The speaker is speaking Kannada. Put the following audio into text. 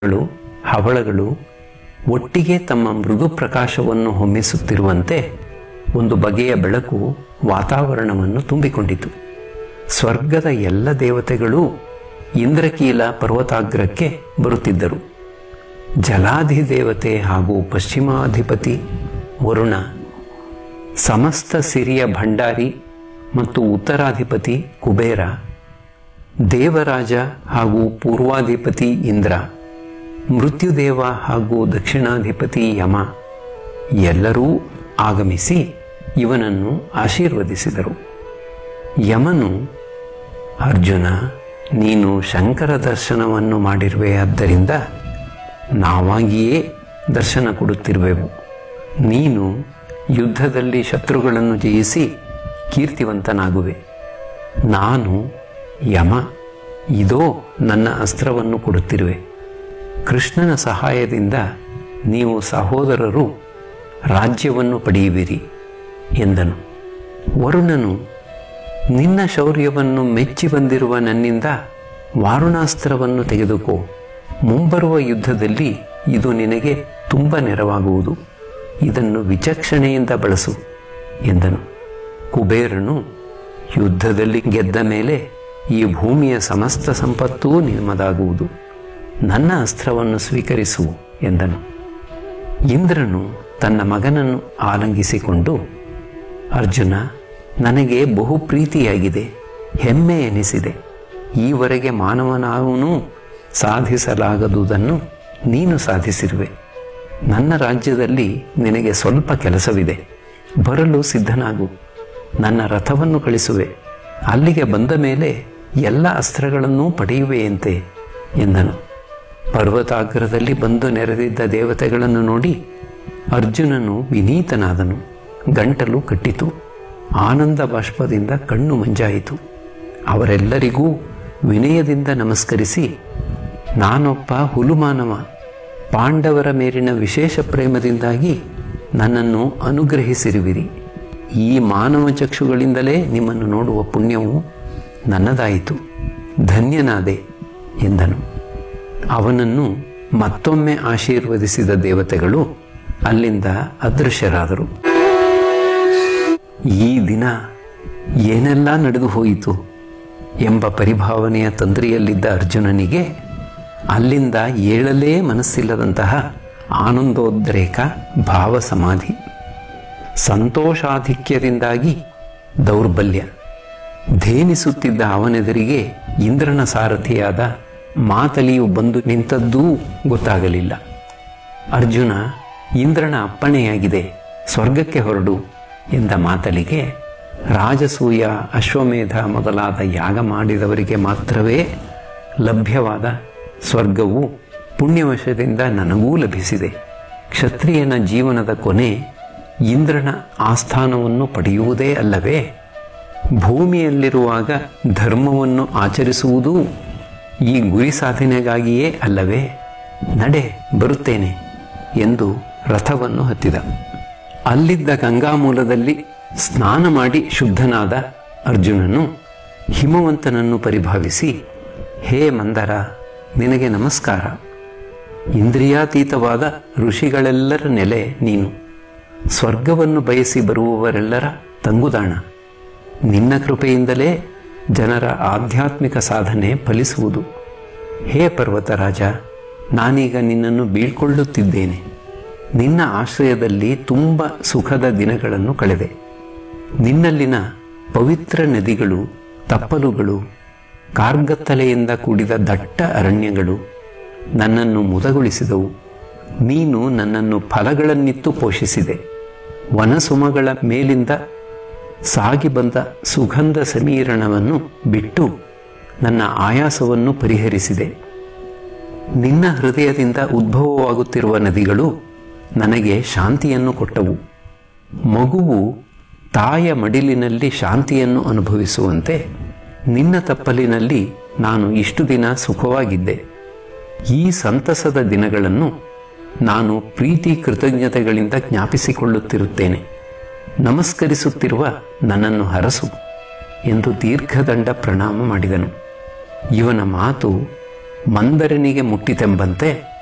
ಗಳು ಹವಳಗಳು ಒಟ್ಟಿಗೆ ತಮ್ಮ ಮೃದು ಪ್ರಕಾಶವನ್ನು ಹೊಮ್ಮಿಸುತ್ತಿರುವಂತೆ ಒಂದು ಬಗೆಯ ಬೆಳಕು ವಾತಾವರಣವನ್ನು ತುಂಬಿಕೊಂಡಿತು ಸ್ವರ್ಗದ ಎಲ್ಲ ದೇವತೆಗಳೂ ಇಂದ್ರಕೀಲ ಪರ್ವತಾಗ್ರಕ್ಕೆ ಬರುತ್ತಿದ್ದರು ಜಲಾಧಿದೇವತೆ ಹಾಗೂ ಪಶ್ಚಿಮಾಧಿಪತಿ ವರುಣ ಸಮಸ್ತ ಸಿರಿಯ ಭಂಡಾರಿ ಮತ್ತು ಉತ್ತರಾಧಿಪತಿ ಕುಬೇರ ದೇವರಾಜ ಹಾಗೂ ಪೂರ್ವಾಧಿಪತಿ ಇಂದ್ರ ಮೃತ್ಯುದೇವ ಹಾಗೂ ದಕ್ಷಿಣಾಧಿಪತಿ ಯಮ ಎಲ್ಲರೂ ಆಗಮಿಸಿ ಇವನನ್ನು ಆಶೀರ್ವದಿಸಿದರು ಯಮನು ಅರ್ಜುನ ನೀನು ಶಂಕರ ದರ್ಶನವನ್ನು ಮಾಡಿರುವೆಯಾದ್ದರಿಂದ ನಾವಾಗಿಯೇ ದರ್ಶನ ಕೊಡುತ್ತಿರುವೆವು ನೀನು ಯುದ್ಧದಲ್ಲಿ ಶತ್ರುಗಳನ್ನು ಜಯಿಸಿ ಕೀರ್ತಿವಂತನಾಗುವೆ ನಾನು ಯಮ ಇದೋ ನನ್ನ ಅಸ್ತ್ರವನ್ನು ಕೊಡುತ್ತಿರುವೆ ಕೃಷ್ಣನ ಸಹಾಯದಿಂದ ನೀವು ಸಹೋದರರು ರಾಜ್ಯವನ್ನು ಪಡೆಯುವಿರಿ ಎಂದನು ವರುಣನು ನಿನ್ನ ಶೌರ್ಯವನ್ನು ಮೆಚ್ಚಿ ಬಂದಿರುವ ನನ್ನಿಂದ ವಾರುಣಾಸ್ತ್ರವನ್ನು ತೆಗೆದುಕೋ ಮುಂಬರುವ ಯುದ್ಧದಲ್ಲಿ ಇದು ನಿನಗೆ ತುಂಬ ನೆರವಾಗುವುದು ಇದನ್ನು ವಿಚಕ್ಷಣೆಯಿಂದ ಬಳಸು ಎಂದನು ಕುಬೇರನು ಯುದ್ಧದಲ್ಲಿ ಗೆದ್ದ ಮೇಲೆ ಈ ಭೂಮಿಯ ಸಮಸ್ತ ಸಂಪತ್ತೂ ನಿಮ್ಮದಾಗುವುದು ನನ್ನ ಅಸ್ತ್ರವನ್ನು ಸ್ವೀಕರಿಸು ಎಂದನು ಇಂದ್ರನು ತನ್ನ ಮಗನನ್ನು ಆಲಂಗಿಸಿಕೊಂಡು ಅರ್ಜುನ ನನಗೆ ಬಹು ಪ್ರೀತಿಯಾಗಿದೆ ಹೆಮ್ಮೆ ಎನಿಸಿದೆ ಈವರೆಗೆ ಮಾನವನಾವನು ಸಾಧಿಸಲಾಗದುದನ್ನು ನೀನು ಸಾಧಿಸಿರುವೆ ನನ್ನ ರಾಜ್ಯದಲ್ಲಿ ನಿನಗೆ ಸ್ವಲ್ಪ ಕೆಲಸವಿದೆ ಬರಲು ಸಿದ್ಧನಾಗು ನನ್ನ ರಥವನ್ನು ಕಳಿಸುವೆ ಅಲ್ಲಿಗೆ ಬಂದ ಮೇಲೆ ಎಲ್ಲ ಅಸ್ತ್ರಗಳನ್ನೂ ಪಡೆಯುವೆಯಂತೆ ಎಂದನು ಪರ್ವತಾಗ್ರದಲ್ಲಿ ಬಂದು ನೆರೆದಿದ್ದ ದೇವತೆಗಳನ್ನು ನೋಡಿ ಅರ್ಜುನನು ವಿನೀತನಾದನು ಗಂಟಲು ಕಟ್ಟಿತು ಆನಂದ ಬಾಷ್ಪದಿಂದ ಕಣ್ಣು ಮಂಜಾಯಿತು ಅವರೆಲ್ಲರಿಗೂ ವಿನಯದಿಂದ ನಮಸ್ಕರಿಸಿ ನಾನೊಬ್ಬ ಹುಲುಮಾನವ ಪಾಂಡವರ ಮೇಲಿನ ವಿಶೇಷ ಪ್ರೇಮದಿಂದಾಗಿ ನನ್ನನ್ನು ಅನುಗ್ರಹಿಸಿರುವಿರಿ ಈ ಮಾನವ ಚಕ್ಷುಗಳಿಂದಲೇ ನಿಮ್ಮನ್ನು ನೋಡುವ ಪುಣ್ಯವು ನನ್ನದಾಯಿತು ಧನ್ಯನಾದೆ ಎಂದನು ಅವನನ್ನು ಮತ್ತೊಮ್ಮೆ ಆಶೀರ್ವದಿಸಿದ ದೇವತೆಗಳು ಅಲ್ಲಿಂದ ಅದೃಶ್ಯರಾದರು ಈ ದಿನ ಏನೆಲ್ಲ ನಡೆದು ಹೋಯಿತು ಎಂಬ ಪರಿಭಾವನೆಯ ತಂದ್ರಿಯಲ್ಲಿದ್ದ ಅರ್ಜುನನಿಗೆ ಅಲ್ಲಿಂದ ಏಳಲೇ ಮನಸ್ಸಿಲ್ಲದಂತಹ ಆನಂದೋದ್ರೇಕ ಭಾವ ಸಮಾಧಿ ಸಂತೋಷಾಧಿಕ್ಯದಿಂದಾಗಿ ದೌರ್ಬಲ್ಯ ಧೇನಿಸುತ್ತಿದ್ದ ಅವನೆದುರಿಗೆ ಇಂದ್ರನ ಸಾರಥಿಯಾದ ಮಾತಲಿಯು ಬಂದು ನಿಂತದ್ದೂ ಗೊತ್ತಾಗಲಿಲ್ಲ ಅರ್ಜುನ ಇಂದ್ರನ ಅಪ್ಪಣೆಯಾಗಿದೆ ಸ್ವರ್ಗಕ್ಕೆ ಹೊರಡು ಎಂದ ಮಾತಲಿಗೆ ರಾಜಸೂಯ ಅಶ್ವಮೇಧ ಮೊದಲಾದ ಯಾಗ ಮಾಡಿದವರಿಗೆ ಮಾತ್ರವೇ ಲಭ್ಯವಾದ ಸ್ವರ್ಗವು ಪುಣ್ಯವಶದಿಂದ ನನಗೂ ಲಭಿಸಿದೆ ಕ್ಷತ್ರಿಯನ ಜೀವನದ ಕೊನೆ ಇಂದ್ರನ ಆಸ್ಥಾನವನ್ನು ಪಡೆಯುವುದೇ ಅಲ್ಲವೇ ಭೂಮಿಯಲ್ಲಿರುವಾಗ ಧರ್ಮವನ್ನು ಆಚರಿಸುವುದೂ ಈ ಗುರಿ ಸಾಧನೆಗಾಗಿಯೇ ಅಲ್ಲವೇ ನಡೆ ಬರುತ್ತೇನೆ ಎಂದು ರಥವನ್ನು ಹತ್ತಿದ ಅಲ್ಲಿದ್ದ ಗಂಗಾಮೂಲದಲ್ಲಿ ಸ್ನಾನ ಮಾಡಿ ಶುದ್ಧನಾದ ಅರ್ಜುನನು ಹಿಮವಂತನನ್ನು ಪರಿಭಾವಿಸಿ ಹೇ ಮಂದರ ನಿನಗೆ ನಮಸ್ಕಾರ ಇಂದ್ರಿಯಾತೀತವಾದ ಋಷಿಗಳೆಲ್ಲರ ನೆಲೆ ನೀನು ಸ್ವರ್ಗವನ್ನು ಬಯಸಿ ಬರುವವರೆಲ್ಲರ ತಂಗುದಾಣ ನಿನ್ನ ಕೃಪೆಯಿಂದಲೇ ಜನರ ಆಧ್ಯಾತ್ಮಿಕ ಸಾಧನೆ ಫಲಿಸುವುದು ಹೇ ಪರ್ವತರಾಜ ನಾನೀಗ ನಿನ್ನನ್ನು ಬೀಳ್ಕೊಳ್ಳುತ್ತಿದ್ದೇನೆ ನಿನ್ನ ಆಶ್ರಯದಲ್ಲಿ ತುಂಬ ಸುಖದ ದಿನಗಳನ್ನು ಕಳೆದೆ ನಿನ್ನಲ್ಲಿನ ಪವಿತ್ರ ನದಿಗಳು ತಪ್ಪಲುಗಳು ಕಾರ್ಗತ್ತಲೆಯಿಂದ ಕೂಡಿದ ದಟ್ಟ ಅರಣ್ಯಗಳು ನನ್ನನ್ನು ಮುದಗೊಳಿಸಿದವು ನೀನು ನನ್ನನ್ನು ಫಲಗಳನ್ನಿತ್ತು ಪೋಷಿಸಿದೆ ವನಸುಮಗಳ ಮೇಲಿಂದ ಸಾಗಿ ಬಂದ ಸುಗಂಧ ಸಮೀರಣವನ್ನು ಬಿಟ್ಟು ನನ್ನ ಆಯಾಸವನ್ನು ಪರಿಹರಿಸಿದೆ ನಿನ್ನ ಹೃದಯದಿಂದ ಉದ್ಭವವಾಗುತ್ತಿರುವ ನದಿಗಳು ನನಗೆ ಶಾಂತಿಯನ್ನು ಕೊಟ್ಟವು ಮಗುವು ತಾಯ ಮಡಿಲಿನಲ್ಲಿ ಶಾಂತಿಯನ್ನು ಅನುಭವಿಸುವಂತೆ ನಿನ್ನ ತಪ್ಪಲಿನಲ್ಲಿ ನಾನು ಇಷ್ಟು ದಿನ ಸುಖವಾಗಿದ್ದೆ ಈ ಸಂತಸದ ದಿನಗಳನ್ನು ನಾನು ಪ್ರೀತಿ ಕೃತಜ್ಞತೆಗಳಿಂದ ಜ್ಞಾಪಿಸಿಕೊಳ್ಳುತ್ತಿರುತ್ತೇನೆ ನಮಸ್ಕರಿಸುತ್ತಿರುವ ನನ್ನನ್ನು ಹರಸು ಎಂದು ದೀರ್ಘದಂಡ ಪ್ರಣಾಮ ಮಾಡಿದನು ಇವನ ಮಾತು ಮಂದರನಿಗೆ ಮುಟ್ಟಿತೆಂಬಂತೆ